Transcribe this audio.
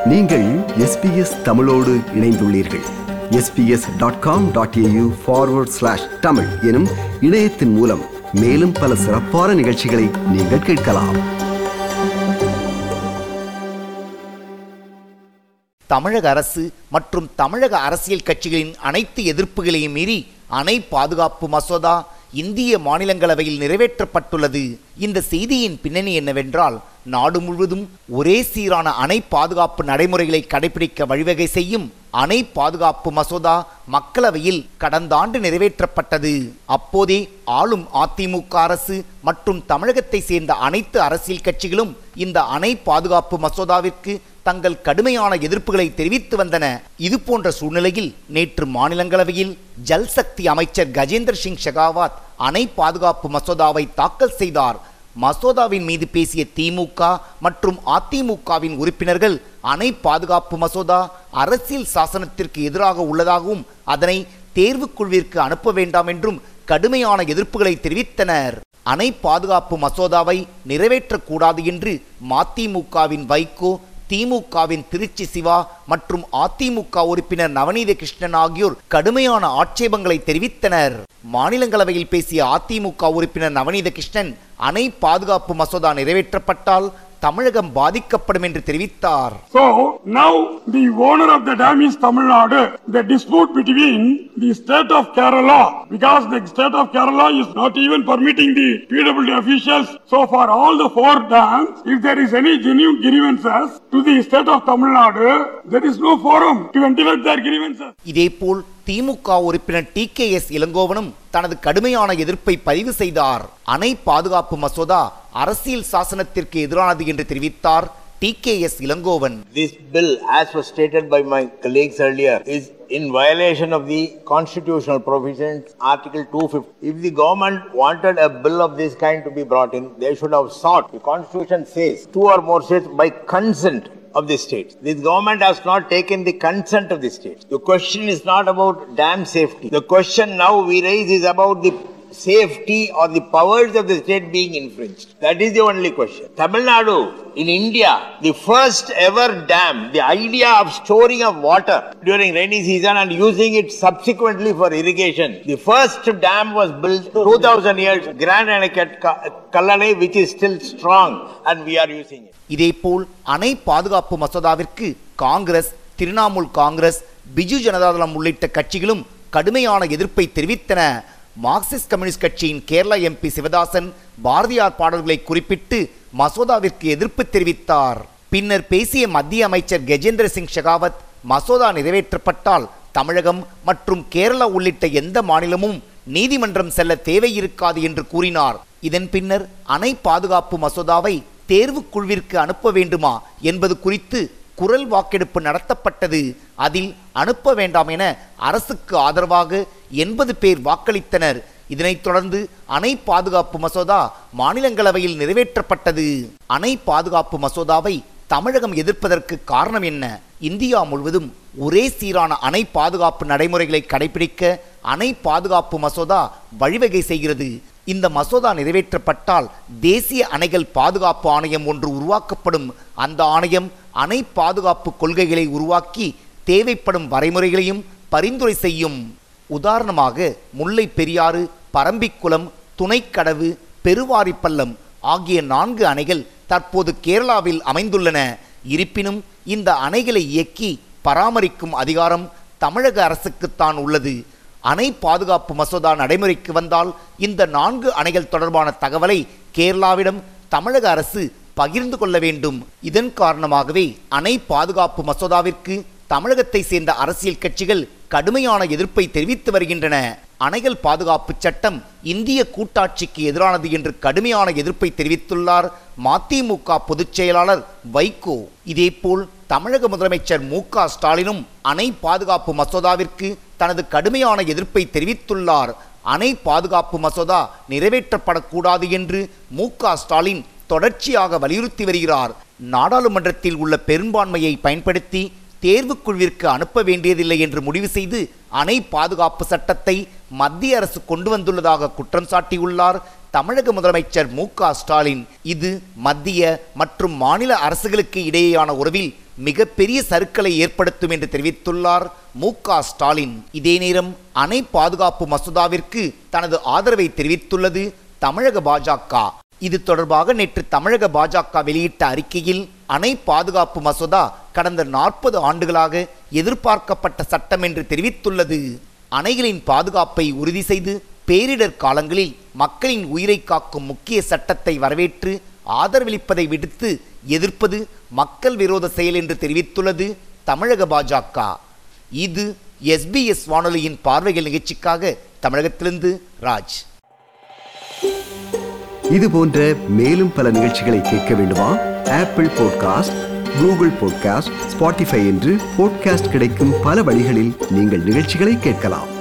நீங்கள் எஸ்பிஎஸ் தமிழோடு இணைந்துள்ளீர்கள் SBS dot com dot AU forward slash Tamil எனும் இணையத்தின் மூலம் மேலும் பல சிறப்பான நிகழ்ச்சிகளை நீங்கள் கேட்கலாம் தமிழக அரசு மற்றும் தமிழக அரசியல் கட்சிகளின் அனைத்து எதிர்ப்புகளையும் மீறி அணை பாதுகாப்பு மசோதா இந்திய மாநிலங்களவையில் நிறைவேற்றப்பட்டுள்ளது இந்த செய்தியின் பின்னணி என்னவென்றால் நாடு முழுவதும் ஒரே சீரான அணை பாதுகாப்பு நடைமுறைகளை கடைபிடிக்க வழிவகை செய்யும் அணை பாதுகாப்பு மசோதா மக்களவையில் கடந்த ஆண்டு நிறைவேற்றப்பட்டது அப்போதே ஆளும் அதிமுக அரசு மற்றும் தமிழகத்தை சேர்ந்த அனைத்து அரசியல் கட்சிகளும் இந்த அணை பாதுகாப்பு மசோதாவிற்கு தங்கள் கடுமையான எதிர்ப்புகளை தெரிவித்து வந்தன இது போன்ற சூழ்நிலையில் நேற்று மாநிலங்களவையில் ஜல் சக்தி அமைச்சர் கஜேந்திர சிங் ஷெகாவத் அணை பாதுகாப்பு மசோதாவை தாக்கல் செய்தார் மசோதாவின் மீது பேசிய திமுக மற்றும் அதிமுகவின் உறுப்பினர்கள் அணை பாதுகாப்பு மசோதா அரசியல் சாசனத்திற்கு எதிராக உள்ளதாகவும் அதனை தேர்வுக்குழுவிற்கு அனுப்ப வேண்டாம் என்றும் கடுமையான எதிர்ப்புகளை தெரிவித்தனர் அணை பாதுகாப்பு மசோதாவை நிறைவேற்றக்கூடாது என்று மதிமுகவின் வைகோ திமுகவின் திருச்சி சிவா மற்றும் அதிமுக உறுப்பினர் நவநீத கிருஷ்ணன் ஆகியோர் கடுமையான ஆட்சேபங்களை தெரிவித்தனர் மாநிலங்களவையில் பேசிய அதிமுக உறுப்பினர் நவநீத கிருஷ்ணன் அணை பாதுகாப்பு மசோதா நிறைவேற்றப்பட்டால் தமிழகம் பாதிக்கப்படும் என்று தெரிவித்தார் So now the owner of the dam is Tamil Nadu. The dispute between the state of Kerala, because the state of Kerala is not even permitting the PWD officials. So for all the four dams, if there is any genuine grievances to the state of Tamil Nadu, there is no forum to ventilate their grievances. இதேபோல் திமுக உறுப்பினர் D K S இளங்கோவனும் தனது கடுமையான எதிர்ப்பை பதிவு செய்தார் அணை பாதுகாப்பு மசோதா அரசியல் சாசனத்திற்கு எதிரானது என்று தெரிவித்தார் T K S Elangovan This bill, as was stated by my colleagues earlier, is in violation of the constitutional provisions, Article 250. If the government wanted a bill of this kind to be brought in, they should have sought. The Constitution says two or more states by consent of the states. This government has not taken the consent of the states. The question is not about dam safety. The question now we raise is about the safety or the powers of the state being infringed. That is the only question. Tamil Nadu in India, the first ever dam, the idea of storing of water during rainy season and using it subsequently for irrigation. The first dam was built 2000 years, Grand Anakat Kallalai, which is still strong and we are using it. இதேபோல் அணை பாதுகாப்பு மசோதாவிற்கு காங்கிரஸ் திரிணாமுல் காங்கிரஸ் பிஜு ஜனதாதளம் உள்ளிட்ட கட்சிகளும் கடுமையான எதிர்ப்பை தெரிவித்தன மார்க்சிஸ்ட் கம்யூனிஸ்ட் கட்சியின் கேரளா எம்பி சிவதாசன் பாரதியார் பாடல்களை குறிப்பிட்டு மசோதாவிற்கு எதிர்ப்பு தெரிவித்தார் பின்னர் பேசிய மத்திய அமைச்சர் கஜேந்திர சிங் ஷெகாவத் மசோதா நிறைவேற்றப்பட்டால் தமிழகம் மற்றும் கேரளா உள்ளிட்ட எந்த மாநிலமும் நீதிமன்றம் செல்ல தேவையிருக்காது என்று கூறினார் இதன் பின்னர் அணை பாதுகாப்பு மசோதாவை தேர்வுக் குழுவிற்கு அனுப்ப வேண்டுமா என்பது குறித்து குரல் வாக்கெடுப்பு நடத்தப்பட்டது அதில் அனுப்ப வேண்டாம் என அரசுக்கு ஆதரவாக எண்பது பேர் வாக்களித்தனர் இதனைத் தொடர்ந்து அணை பாதுகாப்பு மசோதா மாநிலங்களவையில் நிறைவேற்றப்பட்டது அணை பாதுகாப்பு மசோதாவை தமிழகம் எதிர்ப்பதற்கு காரணம் என்ன இந்தியா முழுவதும் ஒரே சீரான அணை பாதுகாப்பு நடைமுறைகளை கடைபிடிக்க அணை பாதுகாப்பு மசோதா வழிவகை செய்கிறது இந்த மசோதா நிறைவேற்றப்பட்டால் தேசிய அணைகள் பாதுகாப்பு ஆணையம் ஒன்று உருவாக்கப்படும் அந்த ஆணையம் அணை பாதுகாப்பு கொள்கைகளை உருவாக்கி தேவைப்படும் வரைமுறைகளையும் பரிந்துரை செய்யும் உதாரணமாக முல்லை பெரியாறு பரம்பிக்குளம் துணைக்கடவு பெருவாரிப்பள்ளம் ஆகிய நான்கு அணைகள் தற்போது கேரளாவில் அமைந்துள்ளன இருப்பினும் இந்த அணைகளை இயக்கி பராமரிக்கும் அதிகாரம் தமிழக அரசுக்குத்தான் உள்ளது அணை பாதுகாப்பு மசோதா நடைமுறைக்கு வந்தால் இந்த நான்கு அணைகள் தொடர்பான தகவலை கேரளாவிடம் தமிழக அரசு பகிர்ந்து கொள்ள வேண்டும் இதன் காரணமாகவே அணை பாதுகாப்பு மசோதாவிற்கு தமிழகத்தை சேர்ந்த அரசியல் கட்சிகள் கடுமையான எதிர்ப்பை தெரிவித்து வருகின்றன அணைகள் பாதுகாப்பு சட்டம் இந்திய கூட்டாட்சிக்கு எதிரானது என்று கடுமையான எதிர்ப்பை தெரிவித்துள்ளார் மதிமுக பொதுச் செயலாளர் வைகோ இதேபோல் தமிழக முதலமைச்சர் மு க ஸ்டாலினும் அணை பாதுகாப்பு மசோதாவிற்கு தனது கடுமையான எதிர்ப்பை தெரிவித்துள்ளார் அணை பாதுகாப்பு மசோதா நிறைவேற்றப்படக்கூடாது என்று மு க ஸ்டாலின் தொடர்ச்சியாக வலியுறுத்தி வருகிறார் நாடாளுமன்றத்தில் உள்ள பெரும்பான்மையை பயன்படுத்தி தேர்வுக்குழுவிற்கு அனுப்ப வேண்டியதில்லை என்று முடிவு செய்து அணை பாதுகாப்பு சட்டத்தை மத்திய அரசு கொண்டு வந்துள்ளதாக குற்றம் சாட்டியுள்ளார் தமிழக முதலமைச்சர் மு க ஸ்டாலின் இது மத்திய மற்றும் மாநில அரசுகளுக்கு இடையேயான உறவில் மிகப்பெரிய சறுக்கலை ஏற்படுத்தும் என்று தெரிவித்துள்ளார் மு க ஸ்டாலின் இதே நேரம் அணை பாதுகாப்பு மசோதாவிற்கு தனது ஆதரவை தெரிவித்துள்ளது தமிழக பாஜக இது தொடர்பாக நேற்று தமிழக பாஜக வெளியிட்ட அறிக்கையில் அணை பாதுகாப்பு மசோதா கடந்த நாற்பது ஆண்டுகளாக எதிர்பார்க்கப்பட்ட சட்டம் என்று தெரிவித்துள்ளது அணைகளின் பாதுகாப்பை உறுதி செய்து பேரிடர் காலங்களில் மக்களின் உயிரை காக்கும் முக்கிய சட்டத்தை வரவேற்று ஆதரவளிப்பதை விடுத்து எதிர்ப்பது மக்கள் விரோத செயல் என்று தெரிவித்துள்ளது தமிழக பாஜக இது எஸ்பிஎஸ் வானொலியின் பார்வைகள் நிகழ்ச்சிக்காக தமிழகத்திலிருந்து ராஜ் இது போன்ற மேலும் பல நிகழ்ச்சிகளை கேட்க வேண்டுமா Apple podcast Google podcast Spotify என்று பாட்காஸ்ட் கிடைக்கும் பல வழிகளில் நீங்கள் நிகழ்ச்சிகளை கேட்கலாம்